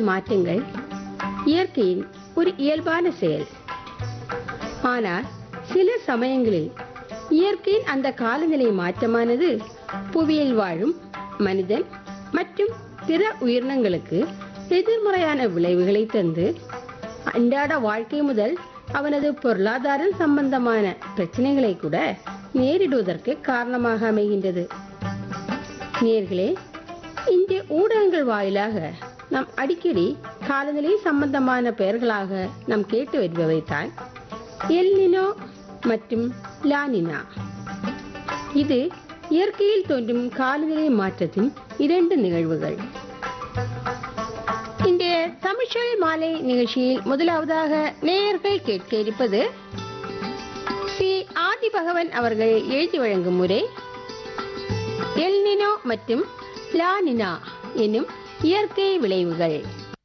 மாற்றங்கள் இயற்கையின் ஒரு இயல்பான செயல் ஆனால் சில சமயங்களில் இயற்கையின் அந்த காலநிலை மாற்றமானது புவியில் வாழும் மனிதன் மற்றும் பிற உயிரினங்களுக்கு எதிர்மறையான விளைவுகளை தந்து அன்றாட வாழ்க்கை முதல் அவனது பொருளாதாரம் சம்பந்தமான பிரச்சனைகளை கூட நேரிடுவதற்கு காரணமாக அமைகின்றது நேர்களே இந்திய ஊடகங்கள் வாயிலாக நாம் அடிக்கடி காலநிலை சம்பந்தமான பெயர்களாக நாம் கேட்டு வருபவைத்தான் எல்னினோ மற்றும் லானினா இது இயற்கையில் தோன்றும் காலநிலை மாற்றத்தின் இரண்டு நிகழ்வுகள் இன்றைய தமிழ்ச்சொல் மாலை நிகழ்ச்சியில் முதலாவதாக நேயர்கள் கேட்க இருப்பது சி ஆதி பகவன் அவர்கள் எழுதி வழங்கும் முறை எல்னினோ மற்றும் லானினா என்னும் இயற்கை விளைவுகள்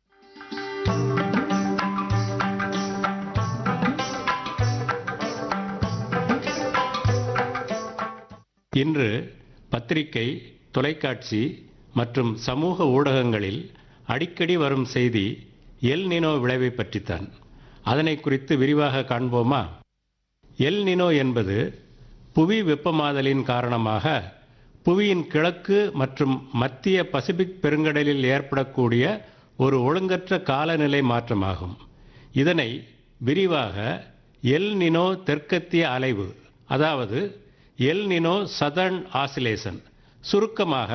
இன்று பத்திரிகை தொலைக்காட்சி மற்றும் சமூக ஊடகங்களில் அடிக்கடி வரும் செய்தி எல் நினோ விளைவை பற்றித்தான் அதனை குறித்து விரிவாக காண்போமா எல் நினோ என்பது புவி வெப்பமாதலின் காரணமாக புவியின் கிழக்கு மற்றும் மத்திய பசிபிக் பெருங்கடலில் ஏற்படக்கூடிய ஒரு ஒழுங்கற்ற காலநிலை மாற்றமாகும் இதனை விரிவாக எல் நினோ தெற்கத்திய அலைவு அதாவது எல் நினோ சதர்ன் ஆசிலேஷன் சுருக்கமாக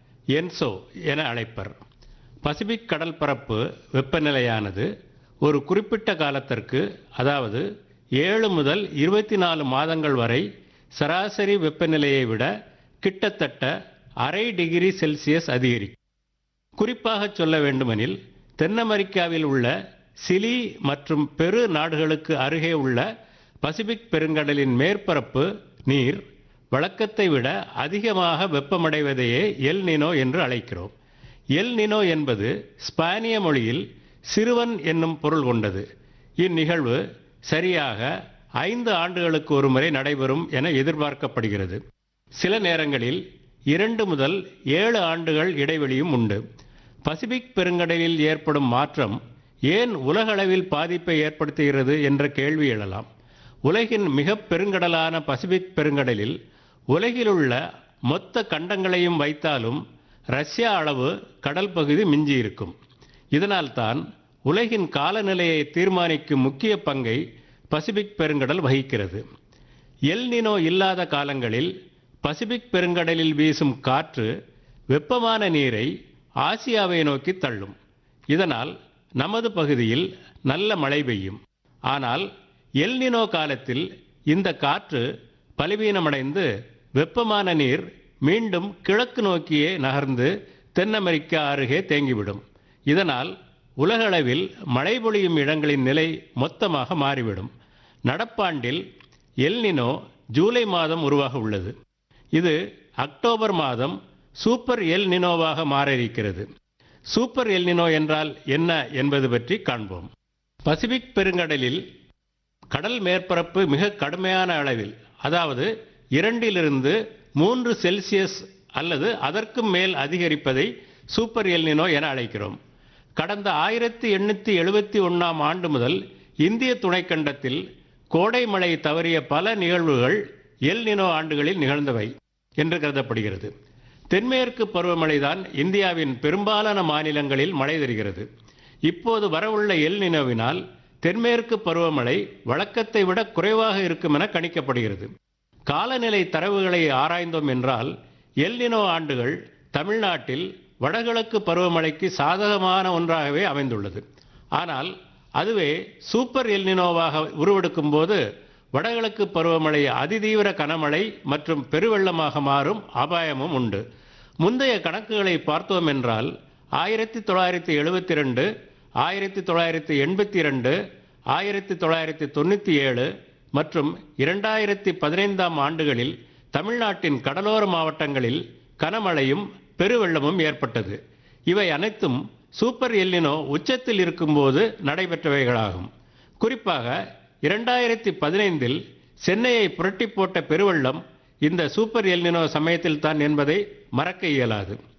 என்சோ என அழைப்பர் பசிபிக் கடல் பரப்பு வெப்பநிலையானது ஒரு குறிப்பிட்ட காலத்திற்கு அதாவது ஏழு முதல் இருபத்தி நாலு மாதங்கள் வரை சராசரி வெப்பநிலையை விட கிட்டத்தட்ட அரை டிகிரி செல்சியஸ் அதிகரிக்கும் குறிப்பாக சொல்ல வேண்டுமெனில் தென் அமெரிக்காவில் உள்ள சிலி மற்றும் பெரு நாடுகளுக்கு அருகே உள்ள பசிபிக் பெருங்கடலின் மேற்பரப்பு நீர் வழக்கத்தை விட அதிகமாக வெப்பமடைவதையே எல் நினோ என்று அழைக்கிறோம் எல் நினோ என்பது ஸ்பானிய மொழியில் சிறுவன் என்னும் பொருள் கொண்டது இந்நிகழ்வு சரியாக ஐந்து ஆண்டுகளுக்கு ஒரு முறை நடைபெறும் என எதிர்பார்க்கப்படுகிறது சில நேரங்களில் இரண்டு முதல் ஏழு ஆண்டுகள் இடைவெளியும் உண்டு பசிபிக் பெருங்கடலில் ஏற்படும் மாற்றம் ஏன் உலகளவில் பாதிப்பை ஏற்படுத்துகிறது என்ற கேள்வி எழலாம் உலகின் மிக பெருங்கடலான பசிபிக் பெருங்கடலில் உலகிலுள்ள மொத்த கண்டங்களையும் வைத்தாலும் ரஷ்யா அளவு கடல் பகுதி மிஞ்சி இருக்கும் இதனால்தான் உலகின் காலநிலையை தீர்மானிக்கும் முக்கிய பங்கை பசிபிக் பெருங்கடல் வகிக்கிறது எல் நினோ இல்லாத காலங்களில் பசிபிக் பெருங்கடலில் வீசும் காற்று வெப்பமான நீரை ஆசியாவை நோக்கி தள்ளும் இதனால் நமது பகுதியில் நல்ல மழை பெய்யும் ஆனால் எல் நினோ காலத்தில் இந்த காற்று பலவீனமடைந்து வெப்பமான நீர் மீண்டும் கிழக்கு நோக்கியே நகர்ந்து தென் அமெரிக்கா அருகே தேங்கிவிடும் இதனால் உலகளவில் மழை பொழியும் இடங்களின் நிலை மொத்தமாக மாறிவிடும் நடப்பாண்டில் எல் நினோ ஜூலை மாதம் உருவாக உள்ளது இது அக்டோபர் மாதம் சூப்பர் எல் நினோவாக மாற இருக்கிறது சூப்பர் எல் நினோ என்றால் என்ன என்பது பற்றி காண்போம் பசிபிக் பெருங்கடலில் கடல் மேற்பரப்பு மிக கடுமையான அளவில் அதாவது இரண்டிலிருந்து மூன்று செல்சியஸ் அல்லது அதற்கும் மேல் அதிகரிப்பதை சூப்பர் எல்னினோ என அழைக்கிறோம் கடந்த ஆயிரத்தி எண்ணூற்றி எழுபத்தி ஒன்றாம் ஆண்டு முதல் இந்திய துணைக்கண்டத்தில் கோடை மழை தவறிய பல நிகழ்வுகள் எல் நினோ ஆண்டுகளில் நிகழ்ந்தவை என்று கருதப்படுகிறது தென்மேற்கு பருவமழைதான் இந்தியாவின் பெரும்பாலான மாநிலங்களில் மழை தருகிறது இப்போது வரவுள்ள எல் நினோவினால் தென்மேற்கு பருவமழை வழக்கத்தை விட குறைவாக இருக்கும் என கணிக்கப்படுகிறது காலநிலை தரவுகளை ஆராய்ந்தோம் என்றால் எல் நினோ ஆண்டுகள் தமிழ்நாட்டில் வடகிழக்கு பருவமழைக்கு சாதகமான ஒன்றாகவே அமைந்துள்ளது ஆனால் அதுவே சூப்பர் எல்னினோவாக உருவெடுக்கும் போது வடகிழக்கு பருவமழை அதிதீவிர கனமழை மற்றும் பெருவெள்ளமாக மாறும் அபாயமும் உண்டு முந்தைய கணக்குகளை பார்த்தோம் என்றால் ஆயிரத்தி தொள்ளாயிரத்தி எழுபத்தி ரெண்டு ஆயிரத்தி தொள்ளாயிரத்தி எண்பத்தி ரெண்டு ஆயிரத்தி தொள்ளாயிரத்தி தொண்ணூற்றி ஏழு மற்றும் இரண்டாயிரத்தி பதினைந்தாம் ஆண்டுகளில் தமிழ்நாட்டின் கடலோர மாவட்டங்களில் கனமழையும் பெருவெள்ளமும் ஏற்பட்டது இவை அனைத்தும் சூப்பர் எல்லினோ உச்சத்தில் இருக்கும்போது நடைபெற்றவைகளாகும் குறிப்பாக இரண்டாயிரத்தி பதினைந்தில் சென்னையை புரட்டி போட்ட பெருவெள்ளம் இந்த சூப்பர் எல்னினோ சமயத்தில் தான் என்பதை மறக்க இயலாது